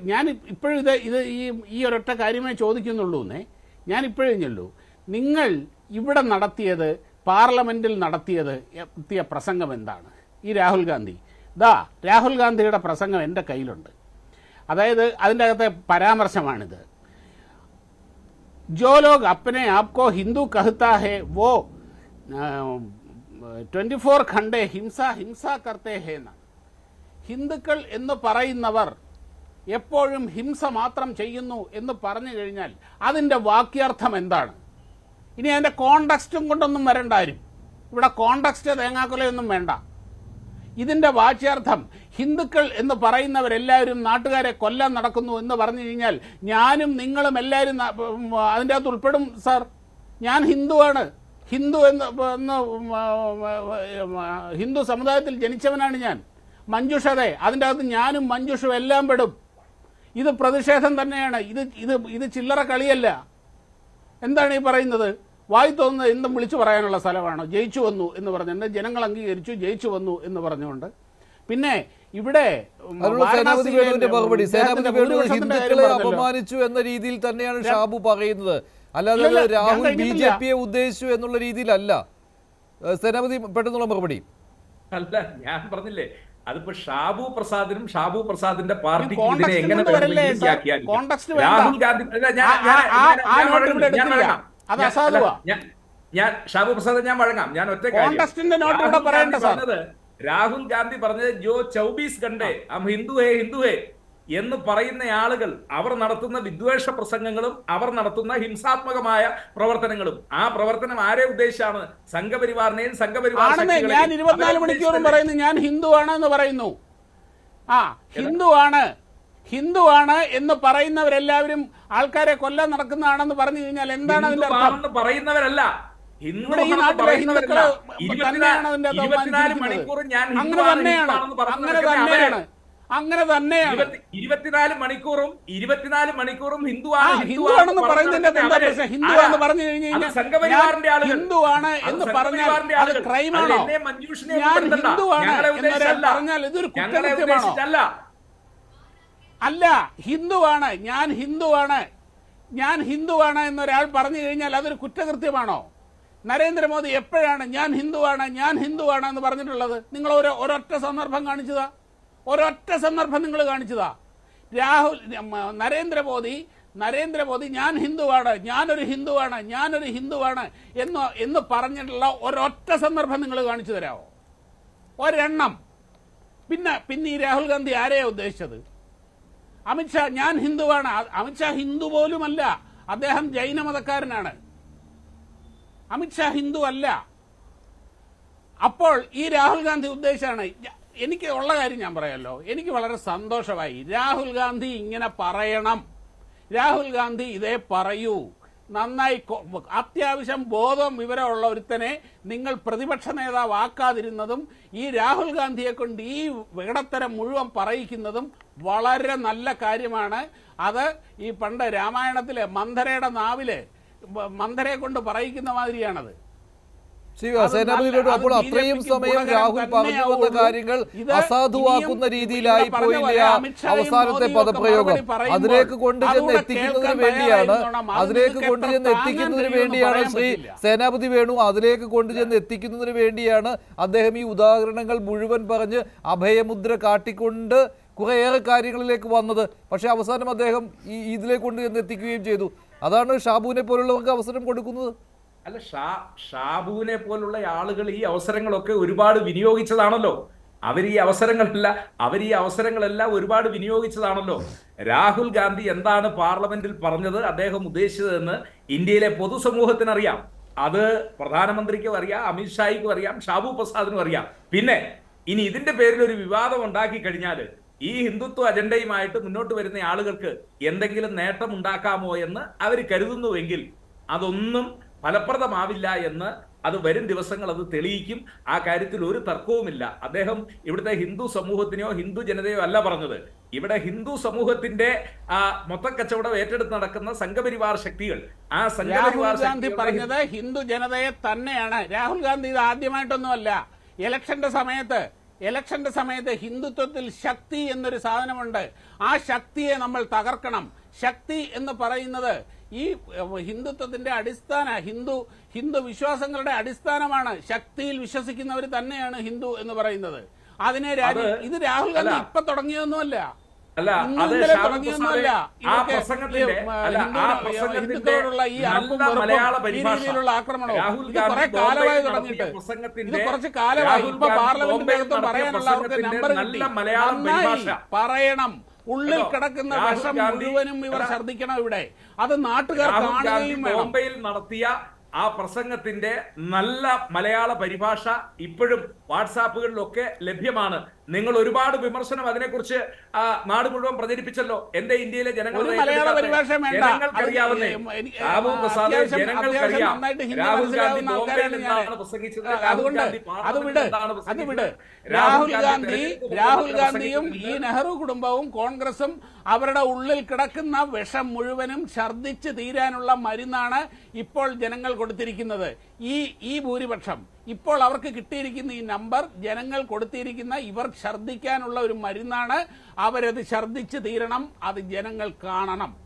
ഞാൻ ഇപ്പോഴും ഇത് ഇത് ഈ ഈ ഒരൊറ്റ കാര്യമേ ചോദിക്കുന്നുള്ളൂ എന്നേ ഞാൻ ഇപ്പോഴും ചൊല്ലൂ നിങ്ങൾ ഇവിടെ നടത്തിയത് പാർലമെന്റിൽ നടത്തിയത് എത്തിയ പ്രസംഗം എന്താണ് ഈ രാഹുൽ ഗാന്ധി ദാ രാഹുൽ ഗാന്ധിയുടെ പ്രസംഗം എൻ്റെ കയ്യിലുണ്ട് അതായത് അതിൻ്റെ അകത്തെ പരാമർശമാണിത് जो लोग अपने आप को हिंदू कहता है वो ട്വന്റി ഫോർ ഖണ്ഡേ ഹിംസ ഹിംസ കർത്തേ ഹേ എന്നാണ് ഹിന്ദുക്കൾ എന്ന് പറയുന്നവർ എപ്പോഴും ഹിംസ മാത്രം ചെയ്യുന്നു എന്ന് പറഞ്ഞു കഴിഞ്ഞാൽ അതിൻ്റെ വാക്യാർത്ഥം എന്താണ് ഇനി അതിൻ്റെ കോണ്ടക്സ്റ്റും കൊണ്ടൊന്നും വരണ്ടാരും ഇവിടെ കോണ്ടക്സ്റ്റ് തേങ്ങാക്കൊലയൊന്നും വേണ്ട ഇതിന്റെ വാച്യാർത്ഥം ഹിന്ദുക്കൾ എന്ന് പറയുന്നവരെല്ലാവരും നാട്ടുകാരെ കൊല്ലാൻ നടക്കുന്നു എന്ന് പറഞ്ഞു കഴിഞ്ഞാൽ ഞാനും നിങ്ങളും എല്ലാവരും ന- ഉം, അതിൻ്റെ അകത്ത് ഉൾപ്പെടും സാർ ഞാൻ ഹിന്ദുവാണ് ഹിന്ദു എന്ന് എന്ന് ഉം, ഉം, ഹിന്ദു സമുദായത്തിൽ ജനിച്ചവനാണ് ഞാൻ മഞ്ജുഷതെ അതിൻ്റെ അകത്ത് ഞാനും മഞ്ജുഷും എല്ലാം പെടും ഇത് പ്രതിഷേധം തന്നെയാണ് ഇത് ഇത് ഇത് ചില്ലറ കളിയല്ല എന്താണ് ഈ പറയുന്നത് വായി തോന്നുന്നത് എന്തും വിളിച്ചു പറയാനുള്ള സ്ഥലമാണോ ജയിച്ചു വന്നു എന്ന് പറഞ്ഞുകൊണ്ട് ജനങ്ങൾ അംഗീകരിച്ചു ജയിച്ചു വന്നു എന്ന് പറഞ്ഞുകൊണ്ട് പിന്നെ ഇവിടെ ഉം, അതിനുള്ള സേനാപതി വാരണാസിയിലെ വേണുവിന്റെ മറുപടി സേനാപതി ഇദ്ദേഹത്തിന്റെ വേണു ഭൂരിപക്ഷത്തിന്റെ കാര്യം ഹിന്ദുക്കളെ പറഞ്ഞല്ലോ. അപമാനിച്ചു എന്ന രീതിയിൽ തന്നെയാണ് ഷാബു പറയുന്നത് അല്ലാതെ ഇല്ല, അത് ഞാൻ രാഹുൽ ബി കഴിഞ്ഞിട്ടില്ല. ജെ പിയെ ഉദ്ദേശിച്ചു എന്നുള്ള രീതിയിലല്ല ഏഹ് സേനാപതി പെട്ടെന്നുള്ള മറുപടി അല്ല ഞാൻ പറഞ്ഞില്ലേ അതിപ്പോ ഷാബു പ്രസാദിനും ഷാബു പ്രസാദിന്റെ പാർട്ടിക്ക് context ഇതിനെ എങ്ങനെ കൊണ്ട് വരല്ലേ, വേണമെങ്കിലും സർ? വ്യാഖ്യാനിക്കാം. context വേണ്ട. രാഹുൽ ഗാന്ധി അല്ല, ഞാൻ- ആ- ഞാൻ- ആ- ഞാൻ- ആ ഞാൻ നോട്ട് വഴങ്ങും, ഇവിടെ ഞാൻ എടുക്കില്ല. വഴങ്ങാം. അത് ഞാൻ- അല്ല, അസാധുവാ. ഞാൻ ഞാൻ ഷാബു പ്രസാദ് ഞാൻ വഴങ്ങാം ഞാൻ ഒറ്റ കാര്യം. കോൺടസ്റ്റിന്റെ നോട്ട് ഇവിടെ രാഹുൽ പറയണ്ട, ഗാന്ധി സാർ. പറഞ്ഞത് രാഹുൽ ഗാന്ധി പറഞ്ഞത് ജോ ചൗബീസ് ഖണ്ഡേ ഹം ഹിന്ദു ഹേ ഹിന്ദു ഹേ എന്ന് പറയുന്ന ആളുകൾ അവർ നടത്തുന്ന വിദ്വേഷ പ്രസംഗങ്ങളും അവർ നടത്തുന്ന ഹിംസാത്മകമായ പ്രവർത്തനങ്ങളും ആ പ്രവർത്തനം ആരെ ഉദ്ദേശിച്ചാണ് സംഘപരിവാറിനെയും സംഘപരിവാർ ആണെന്നേ ശക്തികളെയും ഞാൻ ഇരുപത്തിനാല് അവരെ മണിക്കൂറും ഉദ്ദേശിച്ചല്ലേ? പറയുന്നു ഞാൻ ഹിന്ദുവാണ് എന്ന് പറയുന്നു ആ ഹിന്ദുവാണ് ഹിന്ദുവാണ് എന്ന് പറയുന്നവരെല്ലാവരും ആൾക്കാരെ കൊല്ലാൻ നടക്കുന്നതാണെന്ന് പറഞ്ഞു കഴിഞ്ഞാൽ എന്താണ് അതിന്റെ അർത്ഥം ഹിന്ദുവാണെന്ന് പറയുന്നവരല്ല ഹിന്ദു ഇവിടെ ഈ ആണെന്ന് നാട്ടിലെ പറയുന്നവരല്ല. ഹിന്ദുക്കള് ഇരുപത്തിനാല് തന്നെയാണ് അതിന്റെ അകത്ത് ഇരുപത്തിനാല് അപമാനിച്ചിരിക്കുന്നത്. മണിക്കൂർ ഞാൻ അങ്ങനെ ഹിന്ദുവാണ്, തന്നെയാണ് ഹിന്ദുവാണെന്ന് പറഞ്ഞു അങ്ങനെ നടക്കുന്ന തന്നെയാണ് അവരെ. അങ്ങനെ തന്നെയാണ് ഇരുപത്തി- ഇരുപത്തിനാല് മണിക്കൂറും ഇരുപത്തിനാല് മണിക്കൂറും ആ ഹിന്ദുവാണ് ഹിന്ദുവാണെന്ന് പറഞ്ഞു പറയുന്നതിന്റെ നടക്കുന്ന എന്താ അവരെ. പ്രശ്നം ഹിന്ദുവാണെന്ന് ആരാ? പറഞ്ഞു കഴിഞ്ഞു അത് കഴിഞ്ഞാൽ സംഘപരിവാറിന്റെ ഞാൻ ആളുകൾ ഹിന്ദുവാണ് അത് എന്ന് പറഞ്ഞാൽ സംഘപരിവാറിന്റെ അത് ആളുകൾ. ക്രൈമാണോ അത് എന്നെ മഞ്ജുഷിനെ ഞാൻ ഉൾപ്പെടുത്തണ്ട. ഹിന്ദുവാണ് ഞങ്ങളെ എന്നൊരാൾ ഉദ്ദേശിച്ചല്ല. പറഞ്ഞാൽ ഇതൊരു ഞങ്ങളെ കുറ്റകൃത്യമാണോ ഉദ്ദേശിച്ചല്ല അല്ല ഹിന്ദുവാണ് ഞാൻ ഹിന്ദുവാണ് ഞാൻ ഹിന്ദുവാണ് എന്നൊരാൾ പറഞ്ഞു കഴിഞ്ഞാൽ അതൊരു കുറ്റകൃത്യമാണോ നരേന്ദ്രമോദി എപ്പോഴാണ് ഞാൻ ഹിന്ദുവാണ് ഞാൻ ഹിന്ദുവാണ് എന്ന് പറഞ്ഞിട്ടുള്ളത് നിങ്ങൾ ഒരു ഒരൊറ്റ സന്ദർഭം കാണിച്ചതാ ഒരൊറ്റ സന്ദർഭം നിങ്ങൾ കാണിച്ചതാ രാഹുൽ മ- നരേന്ദ്രമോദി നരേന്ദ്രമോദി ഞാൻ ഹിന്ദുവാണ് ഞാനൊരു ഹിന്ദുവാണ് ഞാനൊരു ഹിന്ദുവാണ് എന്ന് എന്ന് പറഞ്ഞിട്ടുള്ള ഒരൊറ്റ സന്ദർഭം നിങ്ങൾ കാണിച്ചു തരാമോ ഒരെണ്ണം പിന്നെ പിന്നെ ഈ രാഹുൽ ഗാന്ധി ആരെയാ ഉദ്ദേശിച്ചത് അമിത്ഷാ ഞാൻ ഹിന്ദുവാണ് അ- അമിത്ഷാ ഹിന്ദു പോലുമല്ല അദ്ദേഹം ജൈന മതക്കാരനാണ് അമിത്ഷാ ഹിന്ദു അല്ല അപ്പോൾ ഈ രാഹുൽ ഗാന്ധി ഉദ്ദേശിച്ചാണ് ഞ- എനിക്ക് ഉള്ള കാര്യം ഞാൻ പറയാമല്ലോ എനിക്ക് വളരെ സന്തോഷമായി രാഹുൽ ഗാന്ധി ഇങ്ങനെ പറയണം രാഹുൽ ഗാന്ധി ഇതേ പറയൂ നന്നായി കൊ- അത്യാവശ്യം ബോധം വിവരമുള്ള ഒരുത്തനെ നിങ്ങൾ പ്രതിപക്ഷ നേതാവാക്കാതിരുന്നതും ഈ രാഹുൽ ഗാന്ധിയെ കൊണ്ട് ഈ വിടത്തരം മുഴുവൻ പറയിക്കുന്നതും വളരെ നല്ല കാര്യമാണ് അത് ഈ പണ്ട് രാമായണത്തിലെ മന്ധരയുടെ നാവില് ബ- മന്ധരയെ കൊണ്ട് പറയിക്കുന്ന മാതിരിയാണത് ശ്രീ അത് സേനാപതി നല്ല- വേണു അത് അപ്പോൾ ബി ജെ അത്രയും പിക്ക് സമയം ഗുണകരം രാഹുൽ പറഞ്ഞു വന്ന തന്നെയാവുള്ളൂ. കാര്യങ്ങൾ ഇത് അസാധുവാക്കുന്ന ഇനിയും രീതിയിലായി ഇവിടെ പറഞ്ഞ പോയില്ല പോലെ അമിത്ഷായും അവസാനത്തെ മോദിയും ഒക്കെ പദപ്രയോഗം മറുപടി പറയുമ്പോൾ അതിലേക്ക് കൊണ്ടുചെന്ന് അതുകൂടെ എത്തിക്കുന്നതിന് കേൾക്കാൻ വേണ്ടിയാണ് തയ്യാറായിരുന്നോണം. അത് അതിലേക്ക് നിങ്ങൾക്ക് കൊണ്ടുചെന്ന് എത്ര എത്തിക്കുന്നതിന് താങ്ങാൻ വേണ്ടിയാണ് കഴിയുമെന്ന് ശ്രീ പറയാൻ പറ്റില്ല. സേനാപതി വേണു അതിലേക്ക് കൊണ്ടുചെന്ന് എത്തിക്കുന്നതിന് വേണ്ടിയാണ് അദ്ദേഹം ഈ ഉദാഹരണങ്ങൾ മുഴുവൻ പറഞ്ഞ് അഭയമുദ്ര കാട്ടിക്കൊണ്ട് കുറേയേറെ കാര്യങ്ങളിലേക്ക് വന്നത് പക്ഷേ അവസാനം അദ്ദേഹം ഈ ഇതിലേക്ക് കൊണ്ടുചെന്ന് എത്തിക്കുകയും ചെയ്തു അതാണ് ഷാബുവിനെ പോലുള്ളവർക്ക് അവസരം കൊടുക്കുന്നത് അല്ല ഷാ ഷാബുവിനെ പോലുള്ള ആളുകൾ ഈ അവസരങ്ങളൊക്കെ ഒരുപാട് വിനിയോഗിച്ചതാണല്ലോ അവർ ഈ അവസരങ്ങളല്ല അവർ ഈ അവസരങ്ങളെല്ലാം ഒരുപാട് വിനിയോഗിച്ചതാണല്ലോ രാഹുൽ ഗാന്ധി എന്താണ് പാർലമെന്റിൽ പറഞ്ഞത് അദ്ദേഹം ഉദ്ദേശിച്ചതെന്ന് ഇന്ത്യയിലെ പൊതുസമൂഹത്തിന് അറിയാം അത് പ്രധാനമന്ത്രിക്കും അറിയാം അമിത്ഷായ്ക്കും അറിയാം ഷാബു പ്രസാദിനും അറിയാം പിന്നെ ഇനി ഇതിന്റെ പേരിൽ ഒരു വിവാദം ഉണ്ടാക്കി കഴിഞ്ഞാൽ ഈ ഹിന്ദുത്വ അജണ്ടയുമായിട്ട് മുന്നോട്ട് വരുന്ന ആളുകൾക്ക് എന്തെങ്കിലും നേട്ടം ഉണ്ടാക്കാമോ എന്ന് അവർ കരുതുന്നുവെങ്കിൽ അതൊന്നും ഫലപ്രദമാവില്ല എന്ന് അത് വരും ദിവസങ്ങൾ അത് തെളിയിക്കും ആ കാര്യത്തിൽ ഒരു തർക്കവുമില്ല അദ്ദേഹം ഇവിടുത്തെ ഹിന്ദു സമൂഹത്തിനെയോ ഹിന്ദു ജനതയോ അല്ല പറഞ്ഞത് ഇവിടെ ഹിന്ദു സമൂഹത്തിന്റെ ആ മൊത്തക്കച്ചവടം ഏറ്റെടുത്ത് നടക്കുന്ന സംഘപരിവാർ ശക്തികൾ ആ രാഹുൽ സംഘപരിവാർ ഗാന്ധി ശക്തികളുടെ പറഞ്ഞത് ഹിന്ദു ജനതയെ തന്നെയാണ് രാഹുൽ ഗാന്ധി ഇത് ആദ്യമായിട്ടൊന്നുമല്ല ഇലക്ഷന്റെ സമയത്ത് ഇലക്ഷന്റെ സമയത്ത് ഹിന്ദുത്വത്തിൽ ശക്തി എന്നൊരു സാധനമുണ്ട് ആ ശക്തിയെ നമ്മൾ തകർക്കണം ശക്തി എന്ന് പറയുന്നത് ഈ ഏഹ്, ഹിന്ദുത്വത്തിന്റെ അടിസ്ഥാന ഹിന്ദു ഹിന്ദു വിശ്വാസങ്ങളുടെ അടിസ്ഥാനമാണ് ശക്തിയിൽ വിശ്വസിക്കുന്നവർ തന്നെയാണ് ഹിന്ദു എന്ന് പറയുന്നത് അതിനെ രാജി- അത് ഇത് രാഹുൽ ഗാന്ധി അല്ല. ഇപ്പൊ തുടങ്ങിയൊന്നുമല്ല അല്ല ഇന്ന് അത് ഇന്നലെ ഷാബു തുടങ്ങിയൊന്നുമല്ല പ്രസാദ് ആ ഇതൊക്കെ പ്രസംഗത്തിന്റെ ഈ, ഉം, അല്ല ആ ഹിന്ദു- പ്രസംഗത്തിന്റെ ഹിന്ദുക്കളോടുള്ള ഈ അറപ്പും നല്ല മലയാള വെറുപ്പും ഈ പരിഭാഷ രീതിയിലുള്ള ആക്രമണവും രാഹുൽ ഇത് ഗാന്ധി കുറെ ബോംബെയിൽ കാലമായി നടത്തിയ തുടങ്ങിയിട്ട് ഇത് പ്രസംഗത്തിന്റെ കുറച്ച് കാലമായി രാഹുൽ ഇപ്പൊ ഗാന്ധി പാർലമെന്റിന്റെ ബോംബെയിൽ അകത്ത് നടത്തിയ പറയാനുള്ള അവർക്ക് പ്രസംഗത്തിന്റെ നമ്പർ നല്ല കിട്ടി മലയാളം നന്നായി പരിഭാഷ പറയണം ഉള്ളിൽ കേട്ടോ? കിടക്കുന്ന രാഹുൽ വിഷം ഗാന്ധി- മുഴുവനും ഇവർ എടാ, ഛർദ്ദിക്കണം ഇവിടെ അത് നാട്ടുകാർ രാഹുൽ ഗാന്ധി കാണുകയും വേണം ബോംബെയിൽ നടത്തിയ ആ പ്രസംഗത്തിന്റെ നല്ല മലയാള പരിഭാഷ ഇപ്പോഴും വാട്സാപ്പുകളിലൊക്കെ ലഭ്യമാണ് നിങ്ങൾ ഒരുപാട് വിമർശനം അതിനെക്കുറിച്ച് ആ, നാട് മുഴുവൻ പ്രചരിപ്പിച്ചല്ലോ എന്റെ ഇന്ത്യയിലെ ജനങ്ങൾ ഒരു മലയാള പരിഭാഷ വേണ്ട ജനങ്ങൾക്കറിയാവുന്നേ അത് എനിക്ക് ഷാബു പ്രസാദ് അത്യാവശ്യം- ജനങ്ങൾക്കറിയാം അത്യാവശ്യം നന്നായിട്ട് ഹിന്ദി രാഹുൽ ഗാന്ധി മനസ്സിലാവുന്ന ബോംബെയിൽ ആൾക്കാരാണ് ഞാൻ. എന്താണ് പ്രസംഗിച്ചത് ആ, രാഹുൽ അതുകൊണ്ട് ഗാന്ധി അത് പാർലമെന്റിൽ വിട് എന്താണ് അത് പ്രസംഗിച്ചത്? വിട് രാഹുൽ രാഹുൽ ഗാന്ധി തെരഞ്ഞെടുപ്പ് രാഹുൽ പ്രസംഗിച്ചത് ഗാന്ധിയും ഈ നെഹ്റു കുടുംബവും കോൺഗ്രസും അവരുടെ ഉള്ളിൽ കിടക്കുന്ന വിഷം മുഴുവനും ഛർദ്ദിച്ച് തീരാനുള്ള മരുന്നാണ് ഇപ്പോൾ ജനങ്ങൾ കൊടുത്തിരിക്കുന്നത് ഈ ഈ ഭൂരിപക്ഷം ഇപ്പോൾ അവർക്ക് കിട്ടിയിരിക്കുന്ന ഈ നമ്പർ ജനങ്ങൾ കൊടുത്തിരിക്കുന്ന ഇവർ ഛർദ്ദിക്കാനുള്ള ഒരു മരുന്നാണ് അവരത് ഛർദ്ദിച്ച് തീരണം അത് ജനങ്ങൾ കാണണം